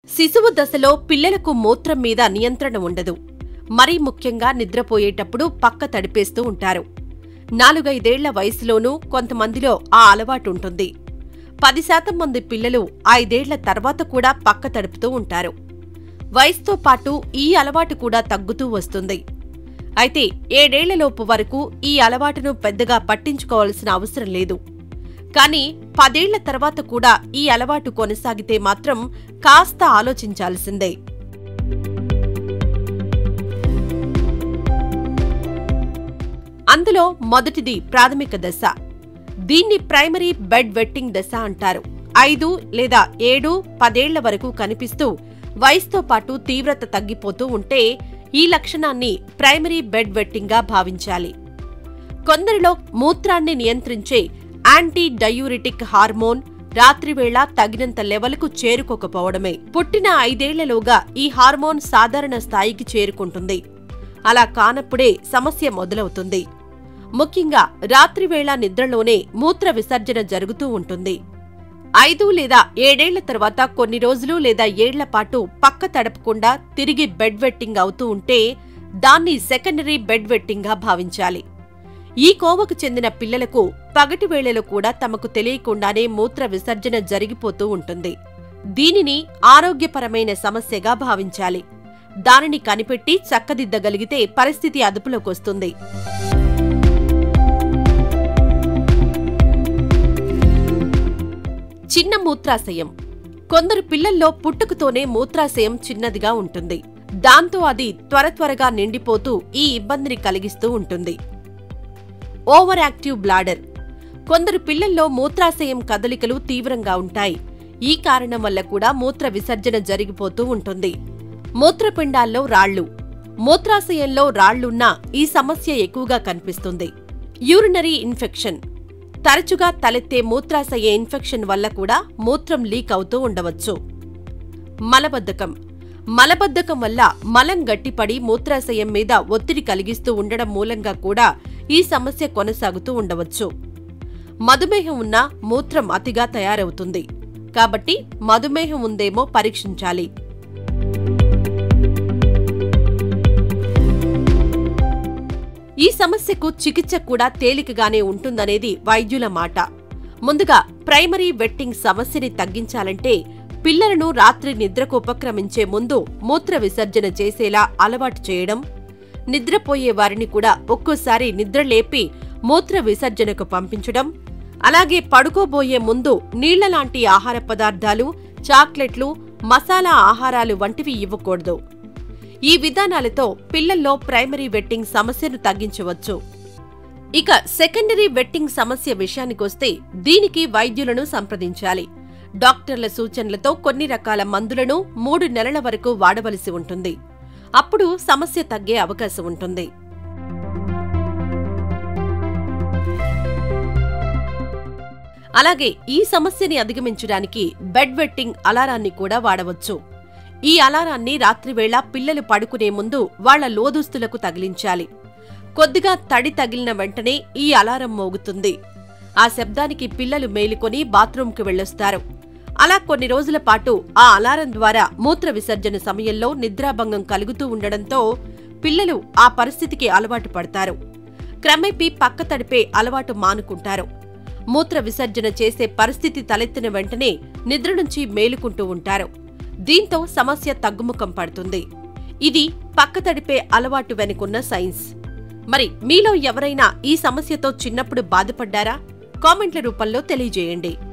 శిశువు దశలో పిల్లలకు మూత్రం మీద నియంత్రణ ఉండదు మరీ ముఖ్యంగా నిద్రపోయేటప్పుడు పక్క తడిపేస్తూ ఉంటారు నాలుగైదేళ్ల వయసులోనూ కొంతమందిలో ఆ అలవాటుంటుంది పది శాతం మంది పిల్లలు ఐదేళ్ల తర్వాత కూడా పక్క తడుపుతూ ఉంటారు వయసుతో పాటు ఈ అలవాటు కూడా తగ్గుతూ వస్తుంది అయితే ఏడేళ్లలోపు వరకు ఈ అలవాటును పెద్దగా పట్టించుకోవాల్సిన అవసరం లేదు కానీ పదేళ్ల తర్వాత కూడా ఈ అలవాటు కొనసాగితే మాత్రం కాస్త ఆలోచించాల్సిందే అందులో మొదటిది ప్రాథమిక దశ దీన్ని ప్రైమరీ బెడ్ వెట్టింగ్ దశ అంటారు ఐదు లేదా ఏడు పదేళ్ల వరకు కనిపిస్తూ వయసుతో పాటు తీవ్రత తగ్గిపోతూ ఉంటే ఈ లక్షణాన్ని ప్రైమరీ బెడ్ వెట్టింగ్గా భావించాలి కొందరిలో మూత్రాన్ని నియంత్రించే యాంటీ డయూరిటిక్ హార్మోన్ రాత్రివేళ తగినంత లెవెల్కు చేరుకోకపోవడమే పుట్టిన ఐదేళ్లలోగా ఈ హార్మోన్ సాధారణ స్థాయికి చేరుకుంటుంది అలా కానప్పుడే సమస్య మొదలవుతుంది ముఖ్యంగా రాత్రివేళ నిద్రలోనే మూత్ర విసర్జన జరుగుతూ ఉంటుంది ఐదు లేదా ఏడేళ్ల తర్వాత కొన్ని రోజులు లేదా ఏళ్ల పాటు పక్క తడపకుండా తిరిగి బెడ్ వెట్టింగ్ అవుతూ ఉంటే దాన్ని సెకండరీ బెడ్ వెట్టింగ్గా భావించాలి ఈ కోవకు చెందిన పిల్లలకు పగటి వేళలో కూడా తమకు తెలియకుండానే మూత్ర విసర్జన జరిగిపోతూ ఉంటుంది దీనిని ఆరోగ్యపరమైన సమస్యగా భావించాలి దానిని కనిపెట్టి చక్కదిద్దగలిగితే పరిస్థితి అదుపులోకొస్తుంది చిన్న మూత్రాశయం కొందరు పిల్లల్లో పుట్టుకతోనే మూత్రాశయం చిన్నదిగా ఉంటుంది దాంతో అది త్వర త్వరగా నిండిపోతూ ఈ ఇబ్బందిని కలిగిస్తూ ఉంటుంది ఓవర్ యాక్టివ్ బ్లాడర్ కొందరు పిల్లల్లో మూత్రాశయం కదలికలు తీవ్రంగా ఉంటాయి ఈ కారణం వల్ల కూడా మూత్ర విసర్జన జరిగిపోతూ ఉంటుంది మూత్రపిండాల్లో రాళ్లు మూత్రాశయంలో రాళ్లున్నా ఈ సమస్య ఎక్కువగా కనిపిస్తుంది యూరినరీ ఇన్ఫెక్షన్ తరచుగా తలెత్తే మూత్రాశయ ఇన్ఫెక్షన్ వల్ల కూడా మూత్రం లీక్ అవుతూ ఉండవచ్చు మలబద్ధకం మలబద్ధకం వల్ల మలం గట్టిపడి మూత్రాశయం మీద ఒత్తిడి కలిగిస్తూ ఉండడం మూలంగా కూడా ఈ సమస్య కొనసాగుతూ ఉండవచ్చు మధుమేహం ఉన్నా మూత్రం అతిగా తయారవుతుంది కాబట్టి మధుమేహం ఉందేమో పరీక్షించాలి ఈ సమస్యకు చికిత్స కూడా తేలికగానే ఉంటుందనేది వైద్యుల మాట ముందుగా ప్రైమరీ వెట్టింగ్ సమస్యని తగ్గించాలంటే పిల్లలను రాత్రి నిద్రకు ఉపక్రమించే ముందు మూత్ర విసర్జన చేసేలా అలవాటు చేయడం నిద్రపోయే వారిని కూడా ఒక్కోసారి నిద్రలేపి మూత్ర విసర్జనకు పంపించడం అలాగే పడుకోబోయే ముందు నీళ్లలాంటి ఆహార పదార్థాలు చాక్లెట్లు మసాలా ఆహారాలు వంటివి ఇవ్వకూడదు ఈ విధానాలతో పిల్లల్లో ప్రైమరీ వెట్టింగ్ సమస్యను తగ్గించవచ్చు ఇక సెకండరీ వెట్టింగ్ సమస్య విషయానికొస్తే దీనికి వైద్యులను సంప్రదించాలి డాక్టర్ల సూచనలతో కొన్ని రకాల మందులను మూడు నెలల వరకు వాడవలసి ఉంటుంది అప్పుడు సమస్య తగ్గే అవకాశం ఉంటుంది అలాగే ఈ సమస్యని అధిగమించడానికి బెడ్ వెట్టింగ్ అలారాన్ని కూడా వాడవచ్చు ఈ అలారాన్ని రాత్రివేళ పిల్లలు పడుకునే ముందు వాళ్ల లోదుస్తులకు తగిలించాలి కొద్దిగా తడి తగిలిన వెంటనే ఈ అలారం మోగుతుంది ఆ శబ్దానికి పిల్లలు మేలుకొని బాత్రూంకి వెళ్ళొస్తారు అలా కొన్ని రోజుల పాటు ఆ అలారం ద్వారా మూత్ర విసర్జన సమయంలో నిద్రాభంగం కలుగుతూ ఉండడంతో పిల్లలు ఆ పరిస్థితికి అలవాటు పడతారు క్రమేపీ పక్క తడిపే అలవాటు మానుకుంటారు మూత్ర విసర్జన చేసే పరిస్థితి తలెత్తిన వెంటనే నిద్ర నుంచి మేలుకుంటూ ఉంటారు దీంతో సమస్య తగ్గుముఖం పడుతుంది ఇది పక్క తడిపే అలవాటు వెనుకున్న సైన్స్ మరి మీలో ఎవరైనా ఈ సమస్యతో చిన్నప్పుడు బాధపడ్డారా కామెంట్ల రూపంలో తెలియజేయండి